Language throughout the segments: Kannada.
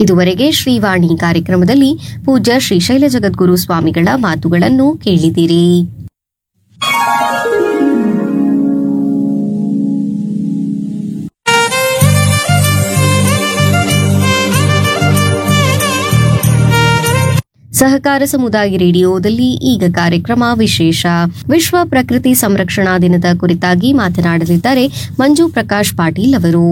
ಇದುವರೆಗೆ ಶ್ರೀವಾಣಿ ಕಾರ್ಯಕ್ರಮದಲ್ಲಿ ಪೂಜ್ಯ ಶ್ರೀಶೈಲ ಜಗದ್ಗುರು ಸ್ವಾಮಿಗಳ ಮಾತುಗಳನ್ನು ಕೇಳಿದಿರಿ ಸಹಕಾರ ಸಮುದಾಯ ರೇಡಿಯೋದಲ್ಲಿ ಈಗ ಕಾರ್ಯಕ್ರಮ ವಿಶೇಷ ವಿಶ್ವ ಪ್ರಕೃತಿ ಸಂರಕ್ಷಣಾ ದಿನದ ಕುರಿತಾಗಿ ಮಾತನಾಡಲಿದ್ದಾರೆ ಮಂಜು ಪ್ರಕಾಶ್ ಪಾಟೀಲ್ ಅವರು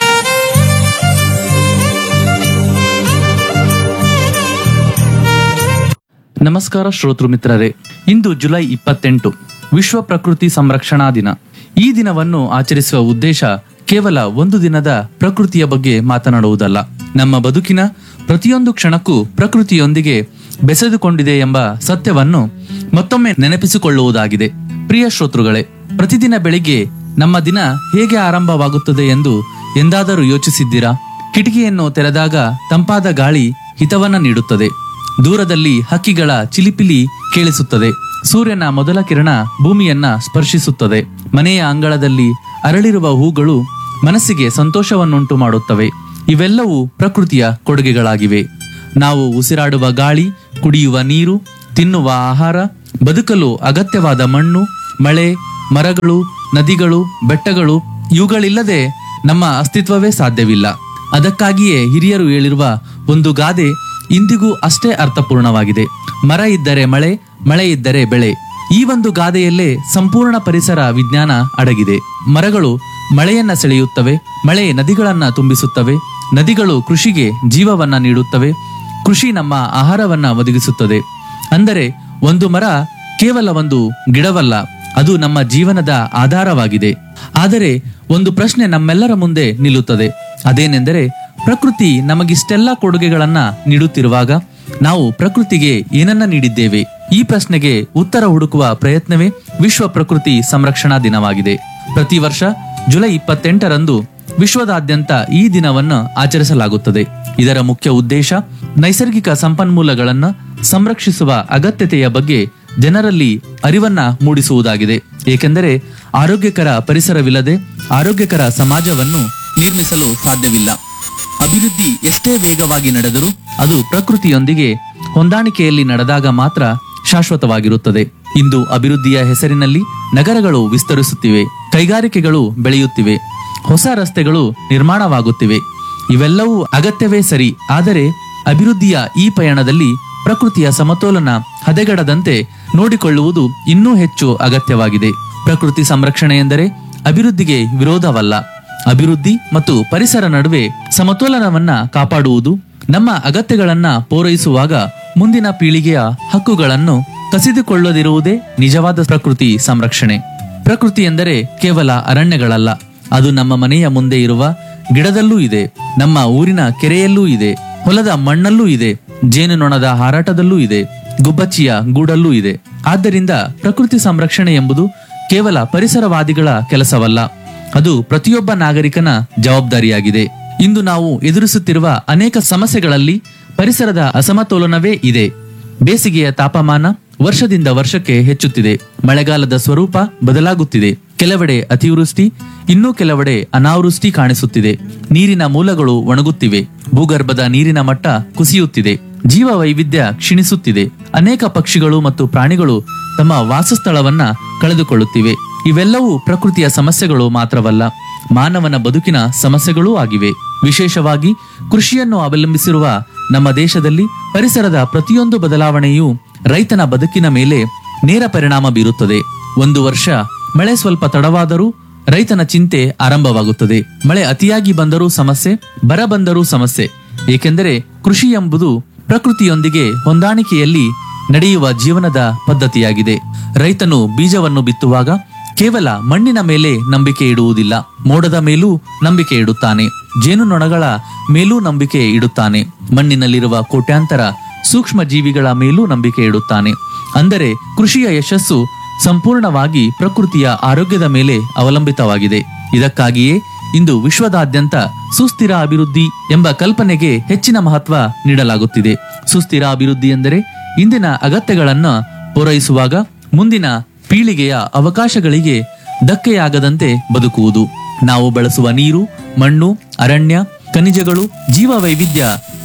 ನಮಸ್ಕಾರ ಶ್ರೋತೃ ಮಿತ್ರರೇ ಇಂದು ಜುಲೈ ಇಪ್ಪತ್ತೆಂಟು ವಿಶ್ವ ಪ್ರಕೃತಿ ಸಂರಕ್ಷಣಾ ದಿನ ಈ ದಿನವನ್ನು ಆಚರಿಸುವ ಉದ್ದೇಶ ಕೇವಲ ಒಂದು ದಿನದ ಪ್ರಕೃತಿಯ ಬಗ್ಗೆ ಮಾತನಾಡುವುದಲ್ಲ ನಮ್ಮ ಬದುಕಿನ ಪ್ರತಿಯೊಂದು ಕ್ಷಣಕ್ಕೂ ಪ್ರಕೃತಿಯೊಂದಿಗೆ ಬೆಸೆದುಕೊಂಡಿದೆ ಎಂಬ ಸತ್ಯವನ್ನು ಮತ್ತೊಮ್ಮೆ ನೆನಪಿಸಿಕೊಳ್ಳುವುದಾಗಿದೆ ಪ್ರಿಯ ಶ್ರೋತೃಗಳೇ ಪ್ರತಿದಿನ ಬೆಳಿಗ್ಗೆ ನಮ್ಮ ದಿನ ಹೇಗೆ ಆರಂಭವಾಗುತ್ತದೆ ಎಂದು ಎಂದಾದರೂ ಯೋಚಿಸಿದ್ದೀರಾ ಕಿಟಕಿಯನ್ನು ತೆರೆದಾಗ ತಂಪಾದ ಗಾಳಿ ಹಿತವನ್ನ ನೀಡುತ್ತದೆ ದೂರದಲ್ಲಿ ಹಕ್ಕಿಗಳ ಚಿಲಿಪಿಲಿ ಕೇಳಿಸುತ್ತದೆ ಸೂರ್ಯನ ಮೊದಲ ಕಿರಣ ಭೂಮಿಯನ್ನ ಸ್ಪರ್ಶಿಸುತ್ತದೆ ಮನೆಯ ಅಂಗಳದಲ್ಲಿ ಅರಳಿರುವ ಹೂಗಳು ಮನಸ್ಸಿಗೆ ಸಂತೋಷವನ್ನುಂಟು ಮಾಡುತ್ತವೆ ಇವೆಲ್ಲವೂ ಪ್ರಕೃತಿಯ ಕೊಡುಗೆಗಳಾಗಿವೆ ನಾವು ಉಸಿರಾಡುವ ಗಾಳಿ ಕುಡಿಯುವ ನೀರು ತಿನ್ನುವ ಆಹಾರ ಬದುಕಲು ಅಗತ್ಯವಾದ ಮಣ್ಣು ಮಳೆ ಮರಗಳು ನದಿಗಳು ಬೆಟ್ಟಗಳು ಇವುಗಳಿಲ್ಲದೆ ನಮ್ಮ ಅಸ್ತಿತ್ವವೇ ಸಾಧ್ಯವಿಲ್ಲ ಅದಕ್ಕಾಗಿಯೇ ಹಿರಿಯರು ಹೇಳಿರುವ ಒಂದು ಗಾದೆ ಇಂದಿಗೂ ಅಷ್ಟೇ ಅರ್ಥಪೂರ್ಣವಾಗಿದೆ ಮರ ಇದ್ದರೆ ಮಳೆ ಮಳೆ ಇದ್ದರೆ ಬೆಳೆ ಈ ಒಂದು ಗಾದೆಯಲ್ಲೇ ಸಂಪೂರ್ಣ ಪರಿಸರ ವಿಜ್ಞಾನ ಅಡಗಿದೆ ಮರಗಳು ಮಳೆಯನ್ನ ಸೆಳೆಯುತ್ತವೆ ಮಳೆ ನದಿಗಳನ್ನ ತುಂಬಿಸುತ್ತವೆ ನದಿಗಳು ಕೃಷಿಗೆ ಜೀವವನ್ನ ನೀಡುತ್ತವೆ ಕೃಷಿ ನಮ್ಮ ಆಹಾರವನ್ನ ಒದಗಿಸುತ್ತದೆ ಅಂದರೆ ಒಂದು ಮರ ಕೇವಲ ಒಂದು ಗಿಡವಲ್ಲ ಅದು ನಮ್ಮ ಜೀವನದ ಆಧಾರವಾಗಿದೆ ಆದರೆ ಒಂದು ಪ್ರಶ್ನೆ ನಮ್ಮೆಲ್ಲರ ಮುಂದೆ ನಿಲ್ಲುತ್ತದೆ ಅದೇನೆಂದರೆ ಪ್ರಕೃತಿ ನಮಗಿಷ್ಟೆಲ್ಲ ಕೊಡುಗೆಗಳನ್ನ ನೀಡುತ್ತಿರುವಾಗ ನಾವು ಪ್ರಕೃತಿಗೆ ಏನನ್ನ ನೀಡಿದ್ದೇವೆ ಈ ಪ್ರಶ್ನೆಗೆ ಉತ್ತರ ಹುಡುಕುವ ಪ್ರಯತ್ನವೇ ವಿಶ್ವ ಪ್ರಕೃತಿ ಸಂರಕ್ಷಣಾ ದಿನವಾಗಿದೆ ಪ್ರತಿ ವರ್ಷ ಜುಲೈ ಇಪ್ಪತ್ತೆಂಟರಂದು ವಿಶ್ವದಾದ್ಯಂತ ಈ ದಿನವನ್ನು ಆಚರಿಸಲಾಗುತ್ತದೆ ಇದರ ಮುಖ್ಯ ಉದ್ದೇಶ ನೈಸರ್ಗಿಕ ಸಂಪನ್ಮೂಲಗಳನ್ನ ಸಂರಕ್ಷಿಸುವ ಅಗತ್ಯತೆಯ ಬಗ್ಗೆ ಜನರಲ್ಲಿ ಅರಿವನ್ನ ಮೂಡಿಸುವುದಾಗಿದೆ ಏಕೆಂದರೆ ಆರೋಗ್ಯಕರ ಪರಿಸರವಿಲ್ಲದೆ ಆರೋಗ್ಯಕರ ಸಮಾಜವನ್ನು ನಿರ್ಮಿಸಲು ಸಾಧ್ಯವಿಲ್ಲ ಅಭಿವೃದ್ಧಿ ಎಷ್ಟೇ ವೇಗವಾಗಿ ನಡೆದರೂ ಅದು ಪ್ರಕೃತಿಯೊಂದಿಗೆ ಹೊಂದಾಣಿಕೆಯಲ್ಲಿ ನಡೆದಾಗ ಮಾತ್ರ ಶಾಶ್ವತವಾಗಿರುತ್ತದೆ ಇಂದು ಅಭಿವೃದ್ಧಿಯ ಹೆಸರಿನಲ್ಲಿ ನಗರಗಳು ವಿಸ್ತರಿಸುತ್ತಿವೆ ಕೈಗಾರಿಕೆಗಳು ಬೆಳೆಯುತ್ತಿವೆ ಹೊಸ ರಸ್ತೆಗಳು ನಿರ್ಮಾಣವಾಗುತ್ತಿವೆ ಇವೆಲ್ಲವೂ ಅಗತ್ಯವೇ ಸರಿ ಆದರೆ ಅಭಿವೃದ್ಧಿಯ ಈ ಪಯಣದಲ್ಲಿ ಪ್ರಕೃತಿಯ ಸಮತೋಲನ ಹದೆಗಡದಂತೆ ನೋಡಿಕೊಳ್ಳುವುದು ಇನ್ನೂ ಹೆಚ್ಚು ಅಗತ್ಯವಾಗಿದೆ ಪ್ರಕೃತಿ ಸಂರಕ್ಷಣೆ ಎಂದರೆ ಅಭಿವೃದ್ಧಿಗೆ ವಿರೋಧವಲ್ಲ ಅಭಿವೃದ್ಧಿ ಮತ್ತು ಪರಿಸರ ನಡುವೆ ಸಮತೋಲನವನ್ನ ಕಾಪಾಡುವುದು ನಮ್ಮ ಅಗತ್ಯಗಳನ್ನ ಪೂರೈಸುವಾಗ ಮುಂದಿನ ಪೀಳಿಗೆಯ ಹಕ್ಕುಗಳನ್ನು ಕಸಿದುಕೊಳ್ಳದಿರುವುದೇ ನಿಜವಾದ ಪ್ರಕೃತಿ ಸಂರಕ್ಷಣೆ ಪ್ರಕೃತಿ ಎಂದರೆ ಕೇವಲ ಅರಣ್ಯಗಳಲ್ಲ ಅದು ನಮ್ಮ ಮನೆಯ ಮುಂದೆ ಇರುವ ಗಿಡದಲ್ಲೂ ಇದೆ ನಮ್ಮ ಊರಿನ ಕೆರೆಯಲ್ಲೂ ಇದೆ ಹೊಲದ ಮಣ್ಣಲ್ಲೂ ಇದೆ ಜೇನುನೊಣದ ಹಾರಾಟದಲ್ಲೂ ಇದೆ ಗುಬ್ಬಚ್ಚಿಯ ಗೂಡಲ್ಲೂ ಇದೆ ಆದ್ದರಿಂದ ಪ್ರಕೃತಿ ಸಂರಕ್ಷಣೆ ಎಂಬುದು ಕೇವಲ ಪರಿಸರವಾದಿಗಳ ಕೆಲಸವಲ್ಲ ಅದು ಪ್ರತಿಯೊಬ್ಬ ನಾಗರಿಕನ ಜವಾಬ್ದಾರಿಯಾಗಿದೆ ಇಂದು ನಾವು ಎದುರಿಸುತ್ತಿರುವ ಅನೇಕ ಸಮಸ್ಯೆಗಳಲ್ಲಿ ಪರಿಸರದ ಅಸಮತೋಲನವೇ ಇದೆ ಬೇಸಿಗೆಯ ತಾಪಮಾನ ವರ್ಷದಿಂದ ವರ್ಷಕ್ಕೆ ಹೆಚ್ಚುತ್ತಿದೆ ಮಳೆಗಾಲದ ಸ್ವರೂಪ ಬದಲಾಗುತ್ತಿದೆ ಕೆಲವೆಡೆ ಅತಿವೃಷ್ಟಿ ಇನ್ನೂ ಕೆಲವೆಡೆ ಅನಾವೃಷ್ಟಿ ಕಾಣಿಸುತ್ತಿದೆ ನೀರಿನ ಮೂಲಗಳು ಒಣಗುತ್ತಿವೆ ಭೂಗರ್ಭದ ನೀರಿನ ಮಟ್ಟ ಕುಸಿಯುತ್ತಿದೆ ಜೀವ ವೈವಿಧ್ಯ ಕ್ಷೀಣಿಸುತ್ತಿದೆ ಅನೇಕ ಪಕ್ಷಿಗಳು ಮತ್ತು ಪ್ರಾಣಿಗಳು ತಮ್ಮ ವಾಸಸ್ಥಳವನ್ನ ಕಳೆದುಕೊಳ್ಳುತ್ತಿವೆ ಇವೆಲ್ಲವೂ ಪ್ರಕೃತಿಯ ಸಮಸ್ಯೆಗಳು ಮಾತ್ರವಲ್ಲ ಮಾನವನ ಬದುಕಿನ ಸಮಸ್ಯೆಗಳೂ ಆಗಿವೆ ವಿಶೇಷವಾಗಿ ಕೃಷಿಯನ್ನು ಅವಲಂಬಿಸಿರುವ ನಮ್ಮ ದೇಶದಲ್ಲಿ ಪರಿಸರದ ಪ್ರತಿಯೊಂದು ಬದಲಾವಣೆಯೂ ರೈತನ ಬದುಕಿನ ಮೇಲೆ ನೇರ ಪರಿಣಾಮ ಬೀರುತ್ತದೆ ಒಂದು ವರ್ಷ ಮಳೆ ಸ್ವಲ್ಪ ತಡವಾದರೂ ರೈತನ ಚಿಂತೆ ಆರಂಭವಾಗುತ್ತದೆ ಮಳೆ ಅತಿಯಾಗಿ ಬಂದರೂ ಸಮಸ್ಯೆ ಬರ ಬಂದರೂ ಸಮಸ್ಯೆ ಏಕೆಂದರೆ ಕೃಷಿ ಎಂಬುದು ಪ್ರಕೃತಿಯೊಂದಿಗೆ ಹೊಂದಾಣಿಕೆಯಲ್ಲಿ ನಡೆಯುವ ಜೀವನದ ಪದ್ಧತಿಯಾಗಿದೆ ರೈತನು ಬೀಜವನ್ನು ಬಿತ್ತುವಾಗ ಕೇವಲ ಮಣ್ಣಿನ ಮೇಲೆ ನಂಬಿಕೆ ಇಡುವುದಿಲ್ಲ ಮೋಡದ ಮೇಲೂ ನಂಬಿಕೆ ಇಡುತ್ತಾನೆ ಜೇನುನೊಣಗಳ ಮೇಲೂ ನಂಬಿಕೆ ಇಡುತ್ತಾನೆ ಮಣ್ಣಿನಲ್ಲಿರುವ ಕೋಟ್ಯಾಂತರ ಸೂಕ್ಷ್ಮ ಜೀವಿಗಳ ಮೇಲೂ ನಂಬಿಕೆ ಇಡುತ್ತಾನೆ ಅಂದರೆ ಕೃಷಿಯ ಯಶಸ್ಸು ಸಂಪೂರ್ಣವಾಗಿ ಪ್ರಕೃತಿಯ ಆರೋಗ್ಯದ ಮೇಲೆ ಅವಲಂಬಿತವಾಗಿದೆ ಇದಕ್ಕಾಗಿಯೇ ಇಂದು ವಿಶ್ವದಾದ್ಯಂತ ಸುಸ್ಥಿರ ಅಭಿವೃದ್ಧಿ ಎಂಬ ಕಲ್ಪನೆಗೆ ಹೆಚ್ಚಿನ ಮಹತ್ವ ನೀಡಲಾಗುತ್ತಿದೆ ಸುಸ್ಥಿರ ಅಭಿವೃದ್ಧಿ ಎಂದರೆ ಇಂದಿನ ಅಗತ್ಯಗಳನ್ನ ಪೂರೈಸುವಾಗ ಮುಂದಿನ ಪೀಳಿಗೆಯ ಅವಕಾಶಗಳಿಗೆ ಧಕ್ಕೆಯಾಗದಂತೆ ಬದುಕುವುದು ನಾವು ಬಳಸುವ ನೀರು ಮಣ್ಣು ಅರಣ್ಯ ಖನಿಜಗಳು ಜೀವ ವೈವಿಧ್ಯ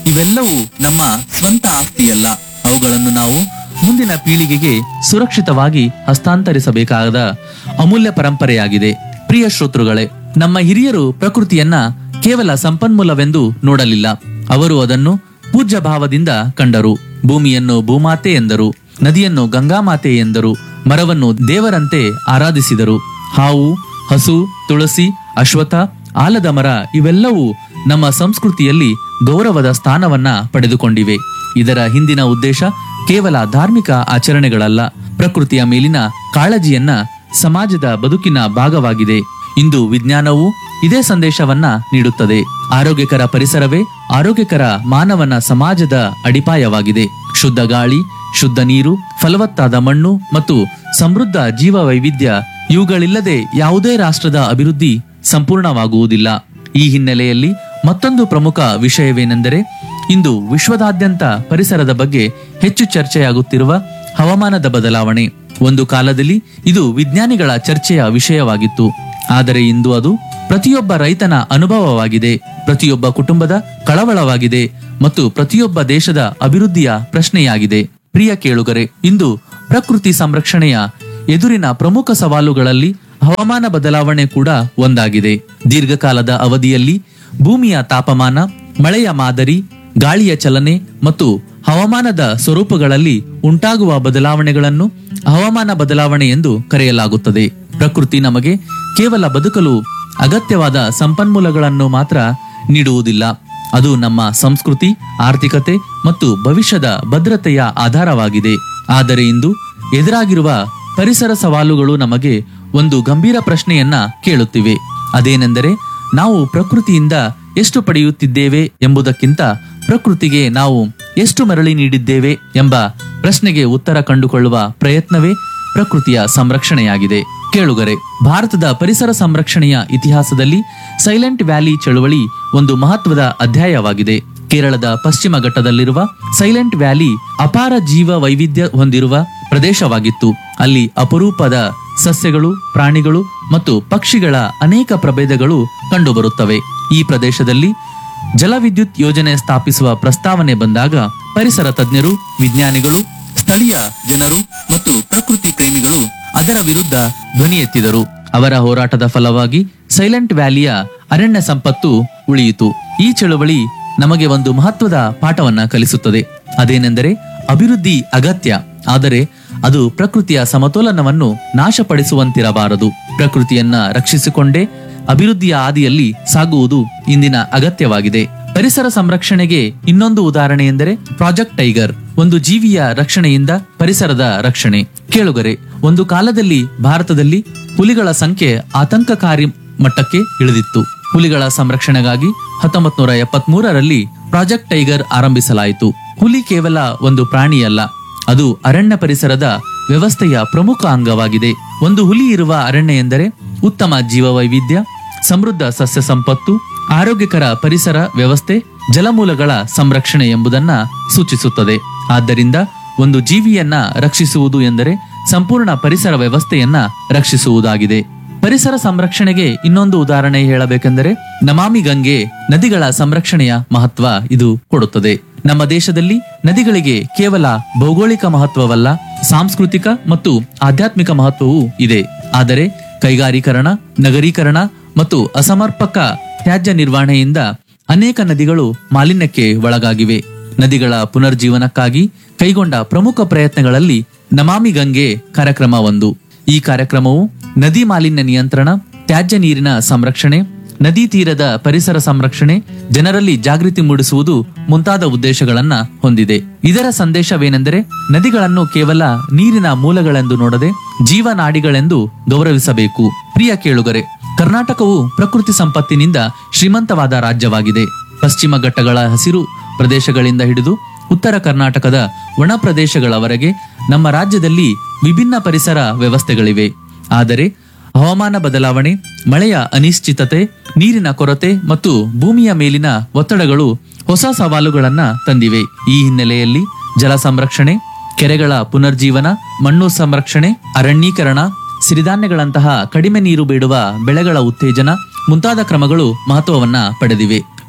ಇವೆಲ್ಲವೂ ನಮ್ಮ ಸ್ವಂತ ಆಸ್ತಿಯಲ್ಲ ಅವುಗಳನ್ನು ನಾವು ಮುಂದಿನ ಪೀಳಿಗೆಗೆ ಸುರಕ್ಷಿತವಾಗಿ ಹಸ್ತಾಂತರಿಸಬೇಕಾದ ಅಮೂಲ್ಯ ಪರಂಪರೆಯಾಗಿದೆ ಪ್ರಿಯ ಶ್ರೋತೃಗಳೇ ನಮ್ಮ ಹಿರಿಯರು ಪ್ರಕೃತಿಯನ್ನ ಕೇವಲ ಸಂಪನ್ಮೂಲವೆಂದು ನೋಡಲಿಲ್ಲ ಅವರು ಅದನ್ನು ಪೂಜ್ಯ ಭಾವದಿಂದ ಕಂಡರು ಭೂಮಿಯನ್ನು ಭೂಮಾತೆ ಎಂದರು ನದಿಯನ್ನು ಗಂಗಾಮಾತೆ ಎಂದರು ಮರವನ್ನು ದೇವರಂತೆ ಆರಾಧಿಸಿದರು ಹಾವು ಹಸು ತುಳಸಿ ಅಶ್ವಥ ಆಲದ ಮರ ಇವೆಲ್ಲವೂ ನಮ್ಮ ಸಂಸ್ಕೃತಿಯಲ್ಲಿ ಗೌರವದ ಸ್ಥಾನವನ್ನ ಪಡೆದುಕೊಂಡಿವೆ ಇದರ ಹಿಂದಿನ ಉದ್ದೇಶ ಕೇವಲ ಧಾರ್ಮಿಕ ಆಚರಣೆಗಳಲ್ಲ ಪ್ರಕೃತಿಯ ಮೇಲಿನ ಕಾಳಜಿಯನ್ನ ಸಮಾಜದ ಬದುಕಿನ ಭಾಗವಾಗಿದೆ ಇಂದು ವಿಜ್ಞಾನವು ಇದೇ ಸಂದೇಶವನ್ನ ನೀಡುತ್ತದೆ ಆರೋಗ್ಯಕರ ಪರಿಸರವೇ ಆರೋಗ್ಯಕರ ಮಾನವನ ಸಮಾಜದ ಅಡಿಪಾಯವಾಗಿದೆ ಶುದ್ಧ ಗಾಳಿ ಶುದ್ಧ ನೀರು ಫಲವತ್ತಾದ ಮಣ್ಣು ಮತ್ತು ಸಮೃದ್ಧ ಜೀವ ವೈವಿಧ್ಯ ಇವುಗಳಿಲ್ಲದೆ ಯಾವುದೇ ರಾಷ್ಟ್ರದ ಅಭಿವೃದ್ಧಿ ಸಂಪೂರ್ಣವಾಗುವುದಿಲ್ಲ ಈ ಹಿನ್ನೆಲೆಯಲ್ಲಿ ಮತ್ತೊಂದು ಪ್ರಮುಖ ವಿಷಯವೇನೆಂದರೆ ಇಂದು ವಿಶ್ವದಾದ್ಯಂತ ಪರಿಸರದ ಬಗ್ಗೆ ಹೆಚ್ಚು ಚರ್ಚೆಯಾಗುತ್ತಿರುವ ಹವಾಮಾನದ ಬದಲಾವಣೆ ಒಂದು ಕಾಲದಲ್ಲಿ ಇದು ವಿಜ್ಞಾನಿಗಳ ಚರ್ಚೆಯ ವಿಷಯವಾಗಿತ್ತು ಆದರೆ ಇಂದು ಅದು ಪ್ರತಿಯೊಬ್ಬ ರೈತನ ಅನುಭವವಾಗಿದೆ ಪ್ರತಿಯೊಬ್ಬ ಕುಟುಂಬದ ಕಳವಳವಾಗಿದೆ ಮತ್ತು ಪ್ರತಿಯೊಬ್ಬ ದೇಶದ ಅಭಿವೃದ್ಧಿಯ ಪ್ರಶ್ನೆಯಾಗಿದೆ ಪ್ರಿಯ ಕೇಳುಗರೆ ಇಂದು ಪ್ರಕೃತಿ ಸಂರಕ್ಷಣೆಯ ಎದುರಿನ ಪ್ರಮುಖ ಸವಾಲುಗಳಲ್ಲಿ ಹವಾಮಾನ ಬದಲಾವಣೆ ಕೂಡ ಒಂದಾಗಿದೆ ದೀರ್ಘಕಾಲದ ಅವಧಿಯಲ್ಲಿ ಭೂಮಿಯ ತಾಪಮಾನ ಮಳೆಯ ಮಾದರಿ ಗಾಳಿಯ ಚಲನೆ ಮತ್ತು ಹವಾಮಾನದ ಸ್ವರೂಪಗಳಲ್ಲಿ ಉಂಟಾಗುವ ಬದಲಾವಣೆಗಳನ್ನು ಹವಾಮಾನ ಬದಲಾವಣೆ ಎಂದು ಕರೆಯಲಾಗುತ್ತದೆ ಪ್ರಕೃತಿ ನಮಗೆ ಕೇವಲ ಬದುಕಲು ಅಗತ್ಯವಾದ ಸಂಪನ್ಮೂಲಗಳನ್ನು ಮಾತ್ರ ನೀಡುವುದಿಲ್ಲ ಅದು ನಮ್ಮ ಸಂಸ್ಕೃತಿ ಆರ್ಥಿಕತೆ ಮತ್ತು ಭವಿಷ್ಯದ ಭದ್ರತೆಯ ಆಧಾರವಾಗಿದೆ ಆದರೆ ಇಂದು ಎದುರಾಗಿರುವ ಪರಿಸರ ಸವಾಲುಗಳು ನಮಗೆ ಒಂದು ಗಂಭೀರ ಪ್ರಶ್ನೆಯನ್ನ ಕೇಳುತ್ತಿವೆ ಅದೇನೆಂದರೆ ನಾವು ಪ್ರಕೃತಿಯಿಂದ ಎಷ್ಟು ಪಡೆಯುತ್ತಿದ್ದೇವೆ ಎಂಬುದಕ್ಕಿಂತ ಪ್ರಕೃತಿಗೆ ನಾವು ಎಷ್ಟು ಮರಳಿ ನೀಡಿದ್ದೇವೆ ಎಂಬ ಪ್ರಶ್ನೆಗೆ ಉತ್ತರ ಕಂಡುಕೊಳ್ಳುವ ಪ್ರಯತ್ನವೇ ಪ್ರಕೃತಿಯ ಸಂರಕ್ಷಣೆಯಾಗಿದೆ ಕೇಳುಗರೆ ಭಾರತದ ಪರಿಸರ ಸಂರಕ್ಷಣೆಯ ಇತಿಹಾಸದಲ್ಲಿ ಸೈಲೆಂಟ್ ವ್ಯಾಲಿ ಚಳುವಳಿ ಒಂದು ಮಹತ್ವದ ಅಧ್ಯಾಯವಾಗಿದೆ ಕೇರಳದ ಪಶ್ಚಿಮ ಘಟ್ಟದಲ್ಲಿರುವ ಸೈಲೆಂಟ್ ವ್ಯಾಲಿ ಅಪಾರ ಜೀವ ವೈವಿಧ್ಯ ಹೊಂದಿರುವ ಪ್ರದೇಶವಾಗಿತ್ತು ಅಲ್ಲಿ ಅಪರೂಪದ ಸಸ್ಯಗಳು ಪ್ರಾಣಿಗಳು ಮತ್ತು ಪಕ್ಷಿಗಳ ಅನೇಕ ಪ್ರಭೇದಗಳು ಕಂಡುಬರುತ್ತವೆ ಈ ಪ್ರದೇಶದಲ್ಲಿ ಜಲವಿದ್ಯುತ್ ಯೋಜನೆ ಸ್ಥಾಪಿಸುವ ಪ್ರಸ್ತಾವನೆ ಬಂದಾಗ ಪರಿಸರ ತಜ್ಞರು ವಿಜ್ಞಾನಿಗಳು ಸ್ಥಳೀಯ ಜನರು ಮತ್ತು ಪ್ರಕೃತಿ ಪ್ರೇಮಿಗಳು ಅದರ ವಿರುದ್ಧ ಧ್ವನಿ ಎತ್ತಿದರು ಅವರ ಹೋರಾಟದ ಫಲವಾಗಿ ಸೈಲೆಂಟ್ ವ್ಯಾಲಿಯ ಅರಣ್ಯ ಸಂಪತ್ತು ಉಳಿಯಿತು ಈ ಚಳವಳಿ ನಮಗೆ ಒಂದು ಮಹತ್ವದ ಪಾಠವನ್ನ ಕಲಿಸುತ್ತದೆ ಅದೇನೆಂದರೆ ಅಭಿವೃದ್ಧಿ ಅಗತ್ಯ ಆದರೆ ಅದು ಪ್ರಕೃತಿಯ ಸಮತೋಲನವನ್ನು ನಾಶಪಡಿಸುವಂತಿರಬಾರದು ಪ್ರಕೃತಿಯನ್ನ ರಕ್ಷಿಸಿಕೊಂಡೇ ಅಭಿವೃದ್ಧಿಯ ಹಾದಿಯಲ್ಲಿ ಸಾಗುವುದು ಇಂದಿನ ಅಗತ್ಯವಾಗಿದೆ ಪರಿಸರ ಸಂರಕ್ಷಣೆಗೆ ಇನ್ನೊಂದು ಉದಾಹರಣೆ ಎಂದರೆ ಪ್ರಾಜೆಕ್ಟ್ ಟೈಗರ್ ಒಂದು ಜೀವಿಯ ರಕ್ಷಣೆಯಿಂದ ಪರಿಸರದ ರಕ್ಷಣೆ ಕೇಳುಗರೆ ಒಂದು ಕಾಲದಲ್ಲಿ ಭಾರತದಲ್ಲಿ ಹುಲಿಗಳ ಸಂಖ್ಯೆ ಆತಂಕಕಾರಿ ಮಟ್ಟಕ್ಕೆ ಇಳಿದಿತ್ತು ಹುಲಿಗಳ ಸಂರಕ್ಷಣೆಗಾಗಿ ಹತ್ತೊಂಬತ್ ನೂರ ಎಪ್ಪತ್ತ್ ಮೂರರಲ್ಲಿ ಪ್ರಾಜೆಕ್ಟ್ ಟೈಗರ್ ಆರಂಭಿಸಲಾಯಿತು ಹುಲಿ ಕೇವಲ ಒಂದು ಪ್ರಾಣಿಯಲ್ಲ ಅದು ಅರಣ್ಯ ಪರಿಸರದ ವ್ಯವಸ್ಥೆಯ ಪ್ರಮುಖ ಅಂಗವಾಗಿದೆ ಒಂದು ಹುಲಿ ಇರುವ ಅರಣ್ಯ ಎಂದರೆ ಉತ್ತಮ ಜೀವ ವೈವಿಧ್ಯ ಸಮೃದ್ಧ ಸಸ್ಯ ಸಂಪತ್ತು ಆರೋಗ್ಯಕರ ಪರಿಸರ ವ್ಯವಸ್ಥೆ ಜಲಮೂಲಗಳ ಸಂರಕ್ಷಣೆ ಎಂಬುದನ್ನ ಸೂಚಿಸುತ್ತದೆ ಆದ್ದರಿಂದ ಒಂದು ಜೀವಿಯನ್ನ ರಕ್ಷಿಸುವುದು ಎಂದರೆ ಸಂಪೂರ್ಣ ಪರಿಸರ ವ್ಯವಸ್ಥೆಯನ್ನ ರಕ್ಷಿಸುವುದಾಗಿದೆ ಪರಿಸರ ಸಂರಕ್ಷಣೆಗೆ ಇನ್ನೊಂದು ಉದಾಹರಣೆ ಹೇಳಬೇಕೆಂದರೆ ನಮಾಮಿ ಗಂಗೆ ನದಿಗಳ ಸಂರಕ್ಷಣೆಯ ಮಹತ್ವ ಇದು ಕೊಡುತ್ತದೆ ನಮ್ಮ ದೇಶದಲ್ಲಿ ನದಿಗಳಿಗೆ ಕೇವಲ ಭೌಗೋಳಿಕ ಮಹತ್ವವಲ್ಲ ಸಾಂಸ್ಕೃತಿಕ ಮತ್ತು ಆಧ್ಯಾತ್ಮಿಕ ಮಹತ್ವವೂ ಇದೆ ಆದರೆ ಕೈಗಾರೀಕರಣ ನಗರೀಕರಣ ಮತ್ತು ಅಸಮರ್ಪಕ ತ್ಯಾಜ್ಯ ನಿರ್ವಹಣೆಯಿಂದ ಅನೇಕ ನದಿಗಳು ಮಾಲಿನ್ಯಕ್ಕೆ ಒಳಗಾಗಿವೆ ನದಿಗಳ ಪುನರ್ಜೀವನಕ್ಕಾಗಿ ಕೈಗೊಂಡ ಪ್ರಮುಖ ಪ್ರಯತ್ನಗಳಲ್ಲಿ ನಮಾಮಿ ಗಂಗೆ ಕಾರ್ಯಕ್ರಮ ಒಂದು ಈ ಕಾರ್ಯಕ್ರಮವು ನದಿ ಮಾಲಿನ್ಯ ನಿಯಂತ್ರಣ ತ್ಯಾಜ್ಯ ನೀರಿನ ಸಂರಕ್ಷಣೆ ನದಿ ತೀರದ ಪರಿಸರ ಸಂರಕ್ಷಣೆ ಜನರಲ್ಲಿ ಜಾಗೃತಿ ಮೂಡಿಸುವುದು ಮುಂತಾದ ಉದ್ದೇಶಗಳನ್ನ ಹೊಂದಿದೆ ಇದರ ಸಂದೇಶವೇನೆಂದರೆ ನದಿಗಳನ್ನು ಕೇವಲ ನೀರಿನ ಮೂಲಗಳೆಂದು ನೋಡದೆ ಜೀವನಾಡಿಗಳೆಂದು ಗೌರವಿಸಬೇಕು ಪ್ರಿಯ ಕೇಳುಗರೆ ಕರ್ನಾಟಕವು ಪ್ರಕೃತಿ ಸಂಪತ್ತಿನಿಂದ ಶ್ರೀಮಂತವಾದ ರಾಜ್ಯವಾಗಿದೆ ಪಶ್ಚಿಮ ಘಟ್ಟಗಳ ಹಸಿರು ಪ್ರದೇಶಗಳಿಂದ ಹಿಡಿದು ಉತ್ತರ ಕರ್ನಾಟಕದ ಒಣ ಪ್ರದೇಶಗಳವರೆಗೆ ನಮ್ಮ ರಾಜ್ಯದಲ್ಲಿ ವಿಭಿನ್ನ ಪರಿಸರ ವ್ಯವಸ್ಥೆಗಳಿವೆ ಆದರೆ ಹವಾಮಾನ ಬದಲಾವಣೆ ಮಳೆಯ ಅನಿಶ್ಚಿತತೆ ನೀರಿನ ಕೊರತೆ ಮತ್ತು ಭೂಮಿಯ ಮೇಲಿನ ಒತ್ತಡಗಳು ಹೊಸ ಸವಾಲುಗಳನ್ನ ತಂದಿವೆ ಈ ಹಿನ್ನೆಲೆಯಲ್ಲಿ ಜಲ ಸಂರಕ್ಷಣೆ ಕೆರೆಗಳ ಪುನರ್ಜೀವನ ಮಣ್ಣು ಸಂರಕ್ಷಣೆ ಅರಣ್ಯೀಕರಣ ಸಿರಿಧಾನ್ಯಗಳಂತಹ ಕಡಿಮೆ ನೀರು ಬೇಡುವ ಬೆಳೆಗಳ ಉತ್ತೇಜನ ಮುಂತಾದ ಕ್ರಮಗಳು ಮಹತ್ವವನ್ನ ಪಡೆದಿವೆ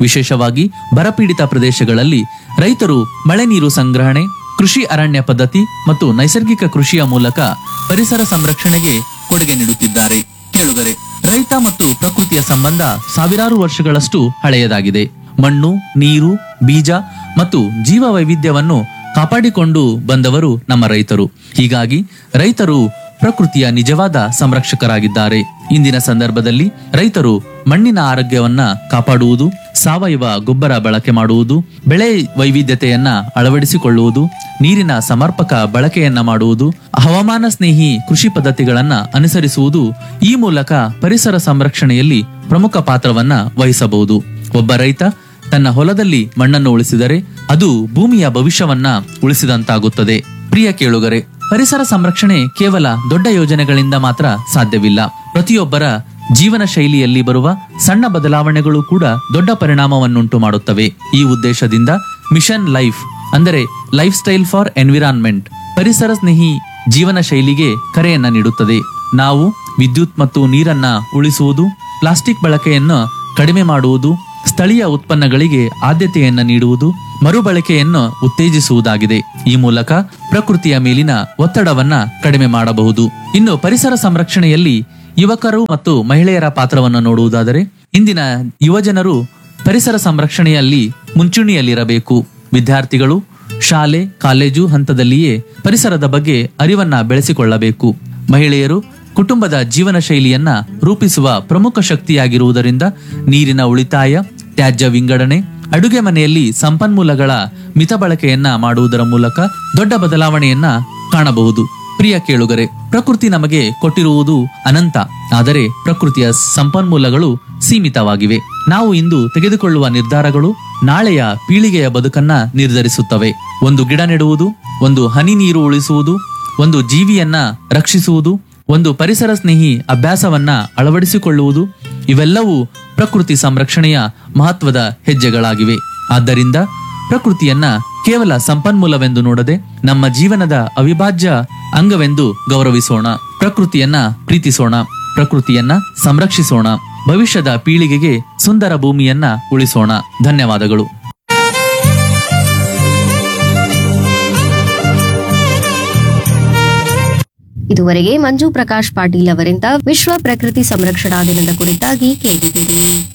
ವಿಶೇಷವಾಗಿ ಬರಪೀಡಿತ ಪ್ರದೇಶಗಳಲ್ಲಿ ರೈತರು ಮಳೆ ನೀರು ಸಂಗ್ರಹಣೆ ಕೃಷಿ ಅರಣ್ಯ ಪದ್ಧತಿ ಮತ್ತು ನೈಸರ್ಗಿಕ ಕೃಷಿಯ ಮೂಲಕ ಪರಿಸರ ಸಂರಕ್ಷಣೆಗೆ ಕೊಡುಗೆ ನೀಡುತ್ತಿದ್ದಾರೆ ಕೇಳುಗರೆ ರೈತ ಮತ್ತು ಪ್ರಕೃತಿಯ ಸಂಬಂಧ ಸಾವಿರಾರು ವರ್ಷಗಳಷ್ಟು ಹಳೆಯದಾಗಿದೆ ಮಣ್ಣು ನೀರು ಬೀಜ ಮತ್ತು ಜೀವ ವೈವಿಧ್ಯವನ್ನು ಕಾಪಾಡಿಕೊಂಡು ಬಂದವರು ನಮ್ಮ ರೈತರು ಹೀಗಾಗಿ ರೈತರು ಪ್ರಕೃತಿಯ ನಿಜವಾದ ಸಂರಕ್ಷಕರಾಗಿದ್ದಾರೆ ಇಂದಿನ ಸಂದರ್ಭದಲ್ಲಿ ರೈತರು ಮಣ್ಣಿನ ಆರೋಗ್ಯವನ್ನ ಕಾಪಾಡುವುದು ಸಾವಯವ ಗೊಬ್ಬರ ಬಳಕೆ ಮಾಡುವುದು ಬೆಳೆ ವೈವಿಧ್ಯತೆಯನ್ನ ಅಳವಡಿಸಿಕೊಳ್ಳುವುದು ನೀರಿನ ಸಮರ್ಪಕ ಬಳಕೆಯನ್ನ ಮಾಡುವುದು ಹವಾಮಾನ ಸ್ನೇಹಿ ಕೃಷಿ ಪದ್ಧತಿಗಳನ್ನ ಅನುಸರಿಸುವುದು ಈ ಮೂಲಕ ಪರಿಸರ ಸಂರಕ್ಷಣೆಯಲ್ಲಿ ಪ್ರಮುಖ ಪಾತ್ರವನ್ನ ವಹಿಸಬಹುದು ಒಬ್ಬ ರೈತ ತನ್ನ ಹೊಲದಲ್ಲಿ ಮಣ್ಣನ್ನು ಉಳಿಸಿದರೆ ಅದು ಭೂಮಿಯ ಭವಿಷ್ಯವನ್ನ ಉಳಿಸಿದಂತಾಗುತ್ತದೆ ಪ್ರಿಯ ಕೇಳುಗರೆ ಪರಿಸರ ಸಂರಕ್ಷಣೆ ಕೇವಲ ದೊಡ್ಡ ಯೋಜನೆಗಳಿಂದ ಮಾತ್ರ ಸಾಧ್ಯವಿಲ್ಲ ಪ್ರತಿಯೊಬ್ಬರ ಜೀವನ ಶೈಲಿಯಲ್ಲಿ ಬರುವ ಸಣ್ಣ ಬದಲಾವಣೆಗಳು ಕೂಡ ದೊಡ್ಡ ಪರಿಣಾಮವನ್ನುಂಟು ಮಾಡುತ್ತವೆ ಈ ಉದ್ದೇಶದಿಂದ ಮಿಷನ್ ಲೈಫ್ ಅಂದರೆ ಲೈಫ್ ಸ್ಟೈಲ್ ಫಾರ್ ಎನ್ವಿರಾನ್ಮೆಂಟ್ ಪರಿಸರ ಸ್ನೇಹಿ ಜೀವನ ಶೈಲಿಗೆ ಕರೆಯನ್ನ ನೀಡುತ್ತದೆ ನಾವು ವಿದ್ಯುತ್ ಮತ್ತು ನೀರನ್ನ ಉಳಿಸುವುದು ಪ್ಲಾಸ್ಟಿಕ್ ಬಳಕೆಯನ್ನು ಕಡಿಮೆ ಮಾಡುವುದು ಸ್ಥಳೀಯ ಉತ್ಪನ್ನಗಳಿಗೆ ಆದ್ಯತೆಯನ್ನ ನೀಡುವುದು ಮರುಬಳಕೆಯನ್ನು ಉತ್ತೇಜಿಸುವುದಾಗಿದೆ ಈ ಮೂಲಕ ಪ್ರಕೃತಿಯ ಮೇಲಿನ ಒತ್ತಡವನ್ನ ಕಡಿಮೆ ಮಾಡಬಹುದು ಇನ್ನು ಪರಿಸರ ಸಂರಕ್ಷಣೆಯಲ್ಲಿ ಯುವಕರು ಮತ್ತು ಮಹಿಳೆಯರ ಪಾತ್ರವನ್ನು ನೋಡುವುದಾದರೆ ಇಂದಿನ ಯುವಜನರು ಪರಿಸರ ಸಂರಕ್ಷಣೆಯಲ್ಲಿ ಮುಂಚೂಣಿಯಲ್ಲಿರಬೇಕು ವಿದ್ಯಾರ್ಥಿಗಳು ಶಾಲೆ ಕಾಲೇಜು ಹಂತದಲ್ಲಿಯೇ ಪರಿಸರದ ಬಗ್ಗೆ ಅರಿವನ್ನ ಬೆಳೆಸಿಕೊಳ್ಳಬೇಕು ಮಹಿಳೆಯರು ಕುಟುಂಬದ ಜೀವನ ಶೈಲಿಯನ್ನ ರೂಪಿಸುವ ಪ್ರಮುಖ ಶಕ್ತಿಯಾಗಿರುವುದರಿಂದ ನೀರಿನ ಉಳಿತಾಯ ತ್ಯಾಜ್ಯ ವಿಂಗಡಣೆ ಅಡುಗೆ ಮನೆಯಲ್ಲಿ ಸಂಪನ್ಮೂಲಗಳ ಮಿತ ಬಳಕೆಯನ್ನ ಮಾಡುವುದರ ಮೂಲಕ ದೊಡ್ಡ ಬದಲಾವಣೆಯನ್ನ ಕಾಣಬಹುದು ಪ್ರಿಯ ಕೇಳುಗರೆ ಪ್ರಕೃತಿ ನಮಗೆ ಕೊಟ್ಟಿರುವುದು ಅನಂತ ಆದರೆ ಪ್ರಕೃತಿಯ ಸಂಪನ್ಮೂಲಗಳು ಸೀಮಿತವಾಗಿವೆ ನಾವು ಇಂದು ತೆಗೆದುಕೊಳ್ಳುವ ನಿರ್ಧಾರಗಳು ನಾಳೆಯ ಪೀಳಿಗೆಯ ಬದುಕನ್ನ ನಿರ್ಧರಿಸುತ್ತವೆ ಒಂದು ಗಿಡ ನೆಡುವುದು ಒಂದು ಹನಿ ನೀರು ಉಳಿಸುವುದು ಒಂದು ಜೀವಿಯನ್ನ ರಕ್ಷಿಸುವುದು ಒಂದು ಪರಿಸರ ಸ್ನೇಹಿ ಅಭ್ಯಾಸವನ್ನ ಅಳವಡಿಸಿಕೊಳ್ಳುವುದು ಇವೆಲ್ಲವೂ ಪ್ರಕೃತಿ ಸಂರಕ್ಷಣೆಯ ಮಹತ್ವದ ಹೆಜ್ಜೆಗಳಾಗಿವೆ ಆದ್ದರಿಂದ ಪ್ರಕೃತಿಯನ್ನ ಕೇವಲ ಸಂಪನ್ಮೂಲವೆಂದು ನೋಡದೆ ನಮ್ಮ ಜೀವನದ ಅವಿಭಾಜ್ಯ ಅಂಗವೆಂದು ಗೌರವಿಸೋಣ ಪ್ರಕೃತಿಯನ್ನ ಪ್ರೀತಿಸೋಣ ಪ್ರಕೃತಿಯನ್ನ ಸಂರಕ್ಷಿಸೋಣ ಭವಿಷ್ಯದ ಪೀಳಿಗೆಗೆ ಸುಂದರ ಭೂಮಿಯನ್ನ ಉಳಿಸೋಣ ಧನ್ಯವಾದಗಳು ಇದುವರೆಗೆ ಮಂಜು ಪ್ರಕಾಶ್ ಪಾಟೀಲ್ ಅವರಿಂದ ವಿಶ್ವ ಪ್ರಕೃತಿ ಸಂರಕ್ಷಣಾ ದಿನದ ಕುರಿತಾಗಿ ಕೇಳಿದಿರಿ